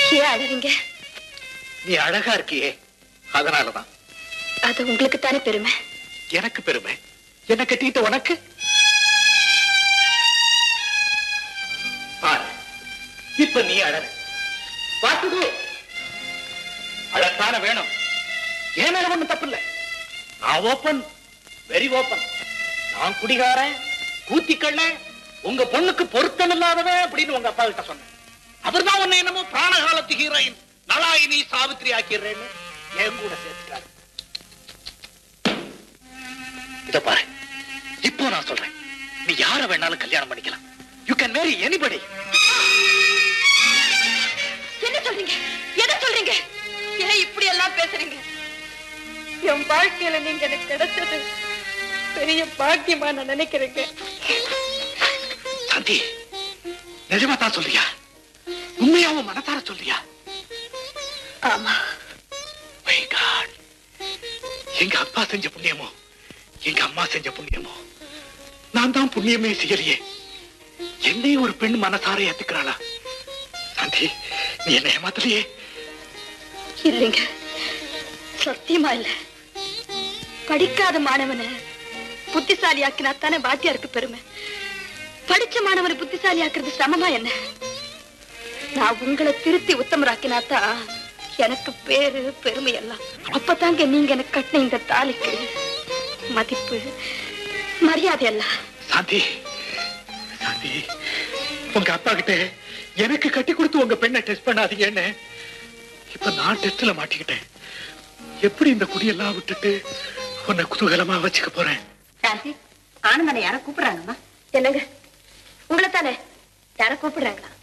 ஏன் அழறீங்க நீ அழகா இருக்கியே அதனாலதான் அது உங்களுக்கு தானே பெருமை எனக்கு பெருமை என்ன கட்டிட்டு உனக்கு பாரு இப்ப நீ அழற பார்த்துது அழத்தான வேணும் ஏன் மேல ஒண்ணும் தப்பு இல்ல நான் ஓப்பன் வெரி ஓப்பன் நான் குடிகாரன் கூத்திக்கள்ள உங்க பொண்ணுக்கு பொருத்தம் இல்லாதவன் அப்படின்னு உங்க அப்பா கிட்ட சொன்னேன் அவர்தான் உன்னை என்னமோ பிராணகாலத்து ஹீரோயின் நலாயினி சாவித்திரி ஆக்கிடுறேன்னு என் கூட சேர்த்துட்டாரு இத பாரு இப்போ நான் சொல்றேன் நீ யார வேணாலும் கல்யாணம் பண்ணிக்கலாம் யூ கேன் மேரி எனிபடி என்ன சொல்றீங்க எதை சொல்றீங்க ஏன் இப்படி எல்லாம் பேசுறீங்க என் வாழ்க்கையில நீங்க எனக்கு கிடைச்சது பெரிய பாக்கியமா நான் நினைக்கிறேங்க சாந்தி நிஜமா தான் சொல்றியா உண்மையாவும் மனசார சொல்றியா ஆமா My God. எங்க அப்பா செஞ்ச புண்ணியமோ எங்க அம்மா செஞ்ச புண்ணியமோ நான் தான் புண்ணியமே செய்யலையே என்னையும் ஒரு பெண் மனசார ஏத்துக்கிறாளா சாந்தி நீ என்ன ஏமாத்தலையே இல்லைங்க சத்தியமா இல்ல படிக்காத மாணவனை புத்திசாலி ஆக்கினா தானே வாத்தியாருக்கு பெருமை படிச்ச மாணவனை புத்திசாலி ஆக்குறது சிரமமா என்ன நான் உங்களை திருத்தி உத்தமராக்கினா தான் எனக்கு பேரு பெருமை எல்லாம் அப்பதாங்க நீங்க எனக்கு கட்டின இந்த தாலிக்கு மதிப்பு மரியாதை எல்லாம் சாந்தி சாந்தி உங்க அப்பா கிட்ட எனக்கு கட்டி கொடுத்து உங்க பெண்ணை டெஸ்ட் பண்ணாதீங்கன்னு இப்ப நான் டெஸ்ட்ல மாட்டிக்கிட்டேன் எப்படி இந்த குடியெல்லாம் விட்டுட்டு உன்னை குதூகலமா வச்சுக்க போறேன் சாந்தி ஆனந்தனை யார கூப்பிடுறாங்கம்மா என்னங்க உங்களை தானே யார கூப்பிடுறாங்களா